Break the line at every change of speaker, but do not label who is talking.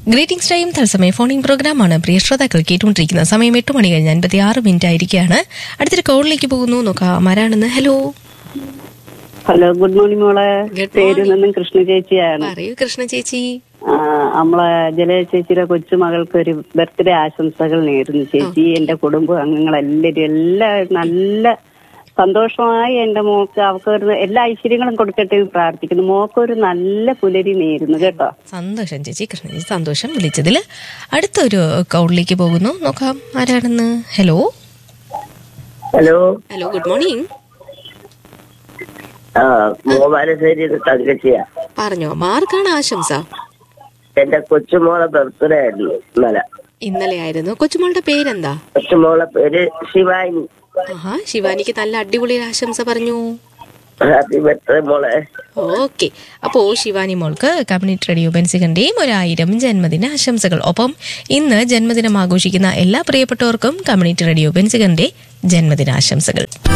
Greetings time തത്സമയ phoning പ്രോഗ്രാമാണ് പ്രിയ ശ്രോതാക്കൾ കേട്ടുകൊണ്ടിരിക്കുന്ന സമയം എട്ട് മണി കഴിഞ്ഞ് അൻപത്തി ആറ് മിനിറ്റ് ആയിരിക്കുകയാണ് അടുത്തൊരു കോളിലേക്ക് പോകുന്നു നോക്കാം ആരാണെന്ന് ഹലോ
ഹലോ ഗുഡ് മോർണിംഗ് മോളെ
Good
പേര്
morning.
നിന്നും കൃഷ്ണ ചേച്ചിയാണ്
പറയൂ കൃഷ്ണ ചേച്ചി
ആ, നമ്മളെ ജലജ ചേച്ചിയുടെ കൊച്ചുമകൾക്ക് ഒരു ബർത്ത്ഡേ ആശംസകൾ നേരുന്നു ചേച്ചി എന്റെ കുടുംബ അംഗങ്ങളെല്ലാവരും എല്ലാവരും നല്ല സന്തോഷമായി എന്റെ മോൾക്ക് അവർക്ക് ഒരു എല്ലാ ഐശ്വര്യങ്ങളും കൊടുക്കട്ടെ എന്ന് പ്രാർത്ഥിക്കുന്നു മോൾക്ക് ഒരു നല്ല പുലരി നേരുന്നു കേട്ടോ
സന്തോഷം ചേച്ചി കൃഷ്ണ ചേച്ചി സന്തോഷം വിളിച്ചതിൽ അടുത്തൊരു കോളിലേക്ക് പോകുന്നു നോക്കാം ആരാണെന്ന് hello
hello
hello good morning
ആ മോമാനശ്ശേരി തങ്കച്ചിയ
പറഞ്ഞോ മാർക്കാണ് ആശംസ
എന്റെ കൊച്ചുമോളെ ബർത്ത്ഡേ ആയിരുന്നു ഇന്നലെ
ഇന്നലെ ആയിരുന്നു കൊച്ചുമോളുടെ പേരെന്താ
കൊച്ചുമോളെ പേര് ശിവാനി
ആഹാ ശിവാനിക്ക് നല്ല അടിപൊളി ഒരു ആശംസ പറഞ്ഞു
ഹാപ്പി ബർത്ത്ഡേ മോളെ
ഓക്കെ അപ്പോ ശിവാനി മോൾക്ക് കമ്മ്യൂണിറ്റി റേഡിയോ ബെൻസികന്റെയും ഒരായിരം ജന്മദിന ആശംസകൾ ഒപ്പം ഇന്ന് ജന്മദിനം ആഘോഷിക്കുന്ന എല്ലാ പ്രിയപ്പെട്ടവർക്കും കമ്മ്യൂണിറ്റി റേഡിയോ ബെൻസികന്റെ ജന്മദിനാശംസകൾ